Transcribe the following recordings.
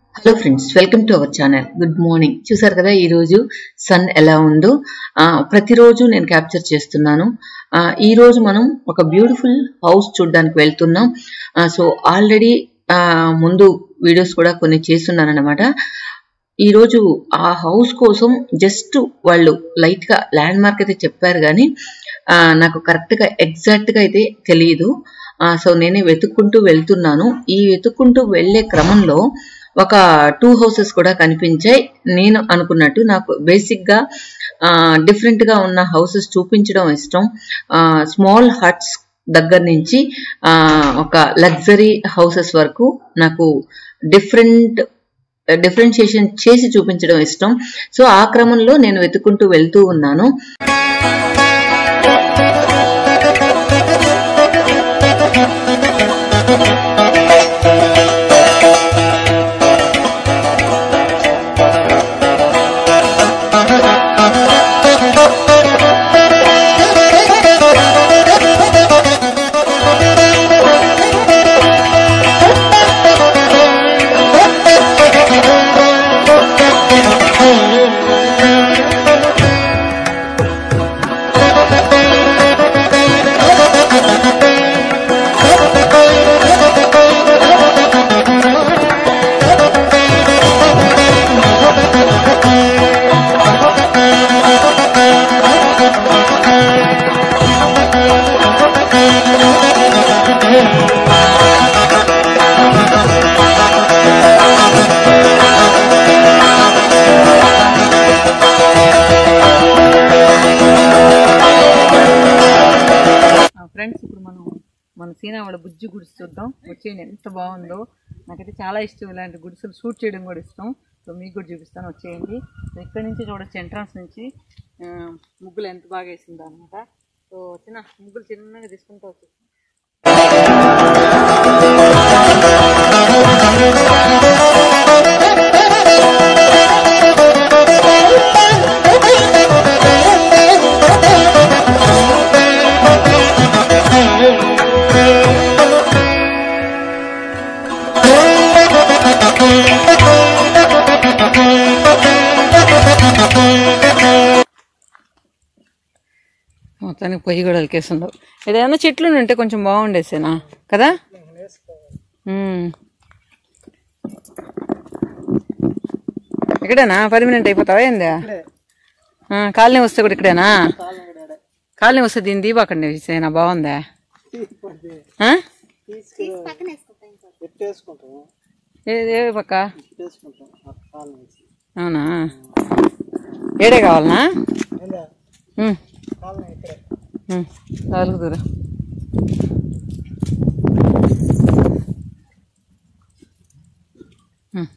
Hello friends welcome to our channel good morning చూసారు కదా ఈరోజు సన్ ఎలా ఉందో ఆ, ప్రతిరోజు నేను క్యాప్చర్ చేస్తున్నాను ఆ, ఈ రోజు మనం ఒక బ్యూటిఫుల్ హౌస్ చూడడానికి వెళ్తున్నాం ఆ, సో ఆల్రెడీ ముందు వీడియోస్ కూడా కొన్ని చేస్తున్నాను అనమాట ఈరోజు ఆ హౌస్ కోసం జస్ట్ వాళ్ళు లైట్గా ల్యాండ్ మార్క్ అయితే చెప్పారు కానీ ఆ, నాకు కరెక్ట్గా ఎగ్జాక్ట్గా అయితే తెలియదు ఆ, సో నేనే వెతుక్కుంటూ వెళ్తున్నాను ఈ వెతుక్కుంటూ వెళ్ళే క్రమంలో ఒక టూ హౌసెస్ కూడా కనిపించాయి నేను అనుకున్నట్టు నాకు బేసిక్గా డిఫరెంట్గా ఉన్న హౌసెస్ చూపించడం ఇష్టం స్మాల్ హట్స్ దగ్గర నుంచి ఆ, ఒక లగ్జరీ హౌసెస్ వరకు నాకు డిఫరెంట్ డిఫరెన్షియేషన్ చేసి చూపించడం ఇష్టం సో ఆ క్రమంలో నేను వెతుక్కుంటూ వెళ్తూ ఉన్నాను ఫ్రెండ్స్ ఇప్పుడు మనం మన సీనా వాళ్ళ బుజ్జి గుడిసి చూద్దాం వచ్చేయండి ఎంత బాగుందో నాకైతే చాలా ఇష్టం ఇలాంటి గుడిసెలు షూట్ చేయడం కూడా ఇష్టం సో మీకు కూడా చూపిస్తాను వచ్చేయండి సో ఇక్కడ నుంచి చూడొచ్చు ఎంట్రన్స్ నుంచి ఆ, ముగ్గులు ఎంత బాగా వేసిందో అనమాట సో చిన్న ముగ్గులు చిన్నగా తీసుకుంటూ వచ్చేసి మొత్తానికి పొయ్యి కూడా అలికేస్తుండవు ఏదైనా చెట్లు ఉంటే కొంచెం బాగుండేసేనా కదా ఉమ్. ఇక్కడేనా పర్మనెంట్ అయిపోతావా ఏందా ఆ, కాలనీ వస్తే కూడా ఇక్కడేనా కాలనీ వస్తే దీన్ని దీపాకండి సేనా బాగుందా ఆ? ఏ- ఏ పక్క అవునా ఏడే కావాలనా ఉమ్. ఉమ్, నాలుగు దూరం ఉమ్.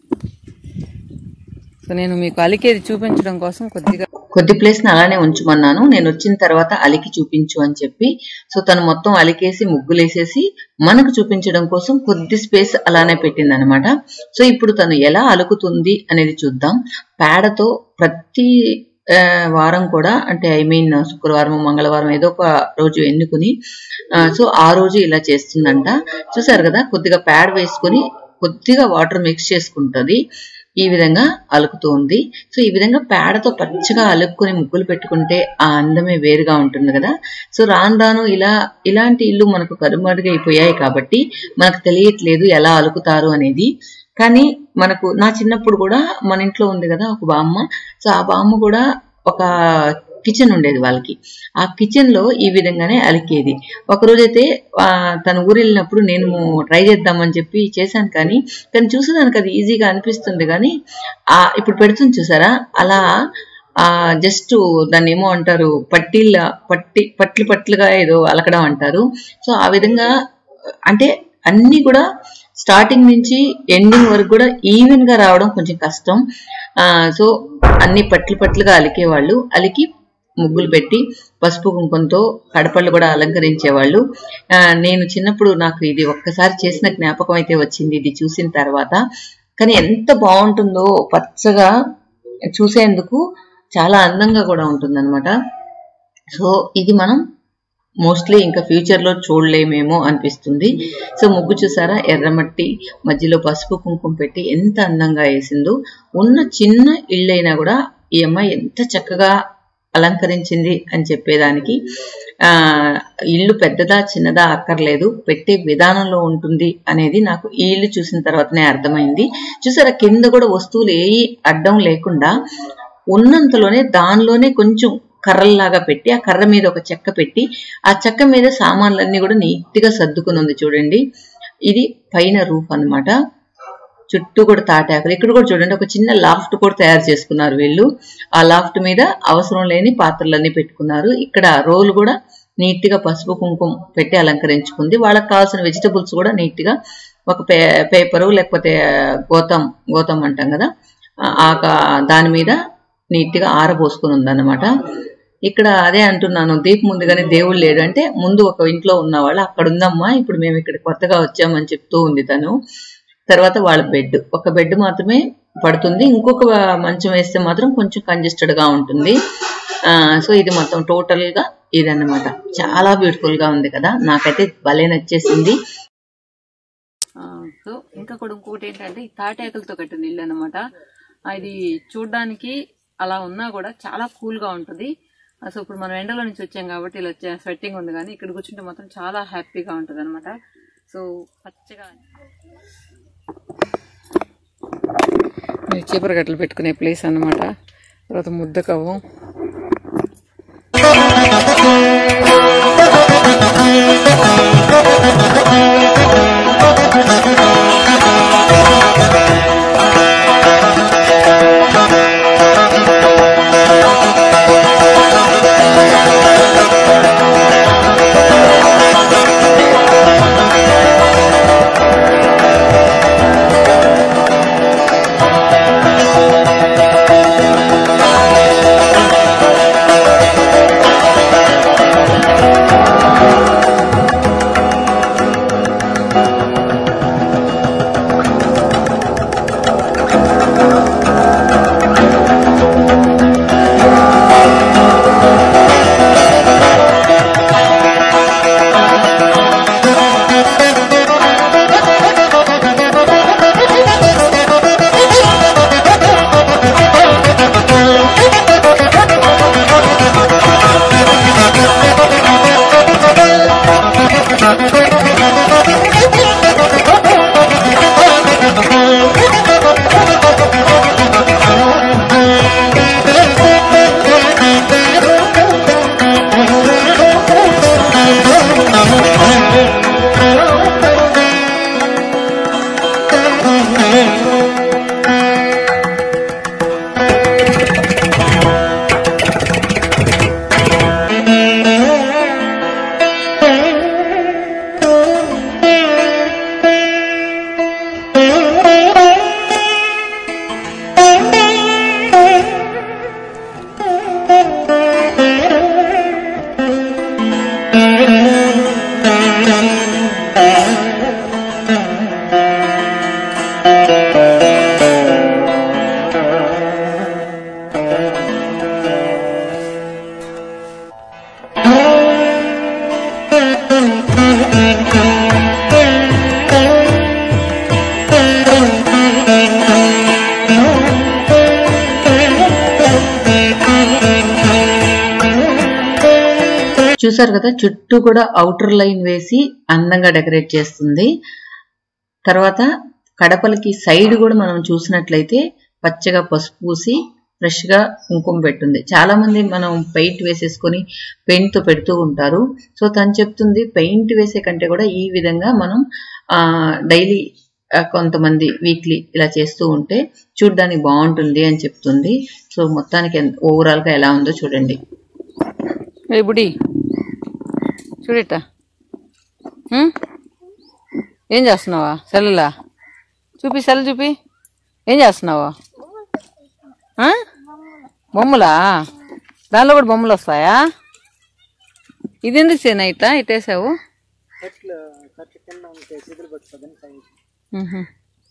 సో నేను మీకు అలికేది చూపించడం కోసం కొద్దిగా కొద్ది ప్లేస్ ని అలానే ఉంచమన్నాను నేను వచ్చిన తర్వాత అలికి చూపించు అని చెప్పి సో తను మొత్తం అలికేసి ముగ్గులేసేసి మనకు చూపించడం కోసం కొద్ది స్పేస్ అలానే పెట్టింది అనమాట సో ఇప్పుడు తను ఎలా అలుకుతుంది అనేది చూద్దాం పేడతో ప్రతి ఆ, వారం కూడా అంటే ఐ మీన్ శుక్రవారం మంగళవారం ఏదో ఒక రోజు ఎన్నుకుని ఆ, సో ఆ రోజు ఇలా చేస్తుందంట చూసారు కదా కొద్దిగా ప్యాడ్ వేసుకుని కొద్దిగా వాటర్ మిక్స్ చేసుకుంటుంది ఈ విధంగా అలుకుతూ ఉంది సో ఈ విధంగా పేడతో పచ్చగా అలుక్కుని ముగ్గులు పెట్టుకుంటే ఆ అందమే వేరుగా ఉంటుంది కదా సో రాను రాను ఇలా ఇలాంటి ఇల్లు మనకు కనుమరుగైపోయాయి కాబట్టి మనకు తెలియట్లేదు ఎలా అలుకుతారు అనేది కానీ మనకు నా చిన్నప్పుడు కూడా మన ఇంట్లో ఉంది కదా ఒక బామ్మ సో ఆ బామ్మ కూడా ఒక కిచెన్ ఉండేది వాళ్ళకి ఆ కిచెన్ లో ఈ విధంగానే అలికేది ఒక రోజైతే ఆ, తన ఊరు వెళ్ళినప్పుడు నేను ట్రై చేద్దామని చెప్పి చేశాను కానీ కానీ చూసేదానికి అది ఈజీగా అనిపిస్తుంది కానీ ఆ ఇప్పుడు పెడుతుంది చూసారా అలా ఆ జస్ట్ దాన్ని ఏమో అంటారు పట్టీల పట్టి పట్లు పట్లుగా ఏదో అలకడం అంటారు సో ఆ విధంగా అంటే అన్ని కూడా స్టార్టింగ్ నుంచి ఎండింగ్ వరకు కూడా ఈవెన్ గా రావడం కొంచెం కష్టం ఆ సో అన్ని పట్లు పట్లుగా అలికేవాళ్ళు అలికి ముగ్గులు పెట్టి పసుపు కుంకుమతో కడపళ్ళు కూడా అలంకరించేవాళ్ళు ఆ, నేను చిన్నప్పుడు నాకు ఇది ఒక్కసారి చేసిన జ్ఞాపకం అయితే వచ్చింది ఇది చూసిన తర్వాత కానీ ఎంత బాగుంటుందో పచ్చగా చూసేందుకు చాలా అందంగా కూడా ఉంటుందన్నమాట సో ఇది మనం మోస్ట్లీ ఇంకా ఫ్యూచర్ లో చూడలేమేమో అనిపిస్తుంది సో ముగ్గు చూసారా ఎర్రమట్టి మధ్యలో పసుపు కుంకుమ పెట్టి ఎంత అందంగా వేసిందో ఉన్న చిన్న ఇళ్ళైనా కూడా ఈ అమ్మాయి ఎంత చక్కగా అలంకరించింది అని చెప్పేదానికి ఆ ఇల్లు పెద్దదా చిన్నదా అక్కర్లేదు పెట్టే విధానంలో ఉంటుంది అనేది నాకు ఈ ఇల్లు చూసిన తర్వాతనే అర్థమైంది చూసారా కింద కూడా వస్తువులు ఏ అడ్డం లేకుండా ఉన్నంతలోనే దానిలోనే కొంచెం కర్రల్లాగా పెట్టి ఆ కర్ర మీద ఒక చెక్క పెట్టి ఆ చెక్క మీద సామాన్లన్నీ కూడా నీట్ గా సర్దుకుని ఉంది చూడండి ఇది పైన రూఫ్ అన్నమాట చుట్టూ కూడా తాటాకులు ఇక్కడ కూడా చూడండి ఒక చిన్న లాఫ్ట్ కూడా తయారు చేసుకున్నారు వీళ్ళు ఆ లాఫ్ట్ మీద అవసరం లేని పాత్రలన్నీ పెట్టుకున్నారు ఇక్కడ రోలు కూడా నీట్ గా పసుపు కుంకుమ పెట్టి అలంకరించుకుంది వాళ్ళకి కావాల్సిన వెజిటబుల్స్ కూడా నీట్ గా ఒక పే పేపరు లేకపోతే గోతం గోతం అంటాం కదా ఆ కా- దాని మీద నీట్ గా ఆరబోసుకుని ఉందన్నమాట ఇక్కడ అదే అంటున్నాను దీప్ ముందుగానే దేవుడు లేడు అంటే ముందు ఒక ఇంట్లో ఉన్నవాళ్ళు అక్కడ ఉందమ్మా ఇప్పుడు మేము ఇక్కడ కొత్తగా వచ్చామని చెప్తూ ఉంది తను తర్వాత వాళ్ళ బెడ్ ఒక బెడ్ మాత్రమే పడుతుంది ఇంకొక మంచం వేస్తే మాత్రం కొంచెం కంజెస్టెడ్ గా ఉంటుంది ఆ, సో ఇది మొత్తం టోటల్ గా ఇదన్నమాట చాలా బ్యూటిఫుల్ గా ఉంది కదా నాకైతే భలే నచ్చేసింది సో ఇంకా కూడా ఇంకొకటి ఏంటంటే ఈ తాటాకులతో కట్టిన ఇల్లు అనమాట ఇది చూడడానికి అలా ఉన్నా కూడా చాలా కూల్ గా ఉంటుంది ఆ, సో ఇప్పుడు మనం ఎండలో నుంచి వచ్చాం కాబట్టి ఇలా స్వెట్టింగ్ ఉంది కానీ ఇక్కడ కూర్చుంటే మాత్రం చాలా హ్యాపీగా ఉంటుంది అనమాట సో పచ్చగా చీపురు గట్టలు పెట్టుకునే ప్లేస్ అన్నమాట తర్వాత ముద్ద కవ్వం చూసారు కదా చుట్టూ కూడా అవుటర్ లైన్ వేసి అందంగా డెకరేట్ చేస్తుంది తర్వాత కడపలకి సైడ్ కూడా మనం చూసినట్లయితే పచ్చగా పసుపు పూసి ఫ్రెష్ గా కుంకుమ పెట్టుంది చాలా మంది మనం పెయింట్ వేసేసుకొని పెయింట్ తో పెడుతూ ఉంటారు సో తను చెప్తుంది పెయింట్ వేసే కంటే కూడా ఈ విధంగా మనం ఆ డైలీ కొంతమంది వీక్లీ ఇలా చేస్తూ ఉంటే చూడ్డానికి బాగుంటుంది అని చెప్తుంది సో మొత్తానికి ఓవరాల్ గా ఎలా ఉందో చూడండి ఏ బుడి చూడట ఏం చేస్తున్నావా సెల్లులా చూపి సెల్ చూపి ఏం చేస్తున్నావా ఆ? బొమ్మలా దానిలో కూడా బొమ్మలు వస్తాయా ఇది ఎందుకు సేనా ఇట్లా ఇట్టేసావు మ్హూ.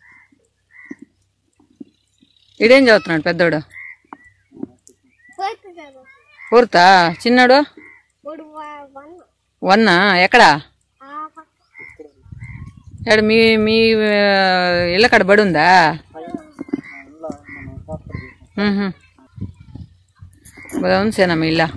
ఈడేం చదువుతున్నాడు పెద్దోడు ఊరుతా చిన్నాడు వన్నా ఎక్కడా ఎక్కడ మీ మీ ఆ, ఇళ్ళ కాడ బడి ఉందా మ్మ్హ. బాగా ఉంది సేనా మీ ఇల్లా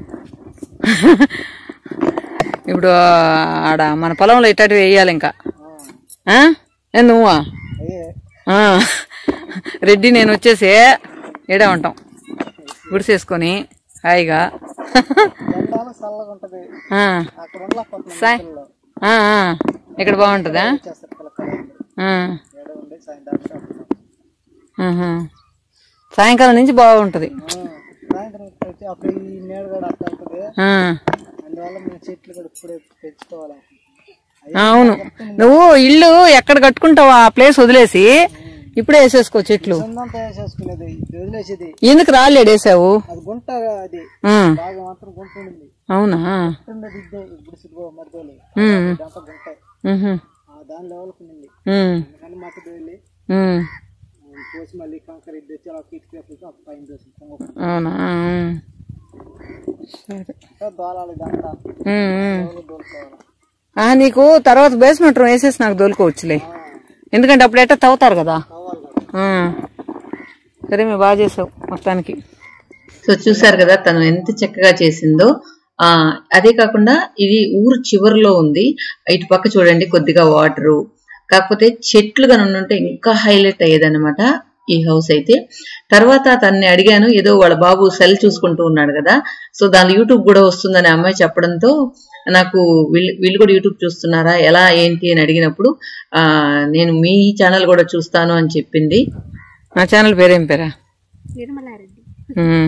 ఇప్పుడు ఆడ మన పొలంలో ఇట్టటివి వేయాలి ఇంకా ఆ? ఏ నువ్వా ఆ. రెడ్డి నేను వచ్చేసి ఏడే ఉంటాం గుడిసేసుకొని హాయిగా చల్లగా ఉంటది ఆ. అక్కడ ఉండాలి కొంతమంది సాయ్ పిల్లలు ఆ, ఆ. ఇక్కడ బాగుంటుందా చేస్తారు పిల్లకాయలు ఆ. ఏడ ఉండి సాయంత్రం షాప్ ఆహా. సాయంకాలం నుంచి బాగుంటుంది సాయంత్రం వచ్చి అప్పుడు ఈ నీడ కూడా అట్లా వెళ్తుంది ఆ. అందువల్ల మేము చెట్లు కూడా ఇప్పుడే పెంచుకోవాలి అవును నువ్వు ఇల్లు ఎక్కడ కట్టుకుంటావు ఆ ప్లేస్ వదిలేసి ఇప్పుడే వేసేసుకో చెట్లు సొంతంతా వేసేసుకునేది ఇది వదిలేసేది ఎందుకు రాలేడు వేసావు అది గుంట అది ఆ. బాగా మాత్రం గుంట ఉండింది అవునా ఉండేది ఇద్దే ఇప్పుడు సిద్ధో మరిదోలు ఉమ్. ఇదంతా గుంట ఉహు. ఆ దాని లెవెల్కి ఉండింది ఉమ్. అందుకని మట్టి వెళ్ళి ఉమ్. పోసి మళ్ళీ కంకర ఇది తెచ్చి అలా కిటికీ ఆ పైన దోసి అవునా ఉమ్. సరే దోలాలి ఇదంతా ఉమ్, ఉమ్. దోలుకోవాలి ఆ, నీకు తర్వాత బేస్మెంట్ రూమ్ వేసేసి నాకు దొలుకోవచ్చులే ఎందుకంటే అప్పుడు ఎట్టా తవ్వుతారు కదా కావాలి కదా ఆ. సరే మేము బాగా చేసావు మొత్తానికి సో చూసారు కదా తను ఎంత చక్కగా చేసిందో ఆ అదే కాకుండా ఇది ఊరు చివరిలో ఉంది ఇటు పక్క చూడండి కొద్దిగా వాటరు కాకపోతే చెట్లు కనుక ఉంటే ఇంకా హైలైట్ అయ్యేదన్నమాట ఈ హౌస్ అయితే తర్వాత తన్ని అడిగాను ఏదో వాళ్ళ బాబు సెల్ చూసుకుంటూ ఉన్నాడు కదా సో దాని యూట్యూబ్ కూడా వస్తుందని అమ్మాయి చెప్పడంతో నాకు వీళ్ళు వీళ్ళు కూడా యూట్యూబ్ చూస్తున్నారా ఎలా ఏంటి అని అడిగినప్పుడు ఆ నేను మీ ఛానల్ కూడా చూస్తాను అని చెప్పింది నా ఛానల్ పేరేం పేరా నిర్మలారెడ్డి ఉమ్.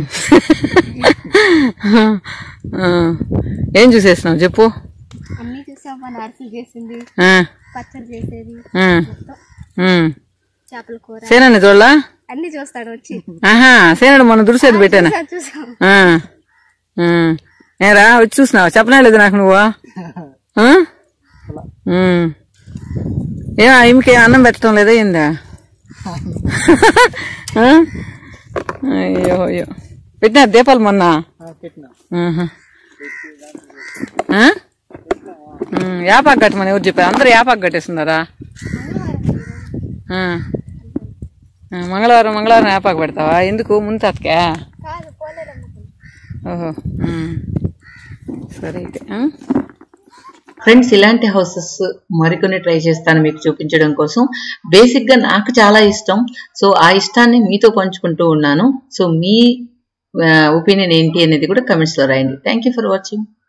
ఆ. ఏం చూసేసినావు చెప్పు అన్నీ చూసాం మా నర్సులు చేసింది ఆ, పచ్చడి చేసేది ఆ, మొత్తం ఉమ్. చేపల కూర సేనండి చూడలా అన్ని చూస్తాడు వచ్చి ఆహా సేనాడు మొన్న దురిసేది పెట్టాను చూసాం, చూసాం ఆ. ఆ. ఏరా వచ్చి చూసినావా చెప్పనే లేదు నాకు నువ్వు ఆ? ఉమ్. ఏం ఈమెకి అన్నం పెట్టడం లేదా ఏందా ఆ? అయ్యో అయ్యో పెట్టినా దీపాలు మొన్న పెట్టిన ఆహా. ఆ? ఉమ్, యాపాకు కట్టమని ఎవరు చెప్పారు అందరూ యాపాకు కట్టేస్తున్నారా ఆ. ఆ, మంగళవారం మంగళవారం యాపాకు పెడతావా ఎందుకు ముందు తాతకా కాదు పోలేదమ్మకు ఓహో ఉమ్. సరే అయితే ఆ? ఫ్రెండ్స్ ఇలాంటి హౌసెస్ మరికొన్ని ట్రై చేస్తాను మీకు చూపించడం కోసం బేసిక్ గా నాకు చాలా ఇష్టం సో ఆ ఇష్టాన్ని మీతో పంచుకుంటూ ఉన్నాను సో మీ ఒపీనియన్ ఏంటి అనేది కూడా కమెంట్స్ లో రాయండి థ్యాంక్ యూ ఫర్ వాచింగ్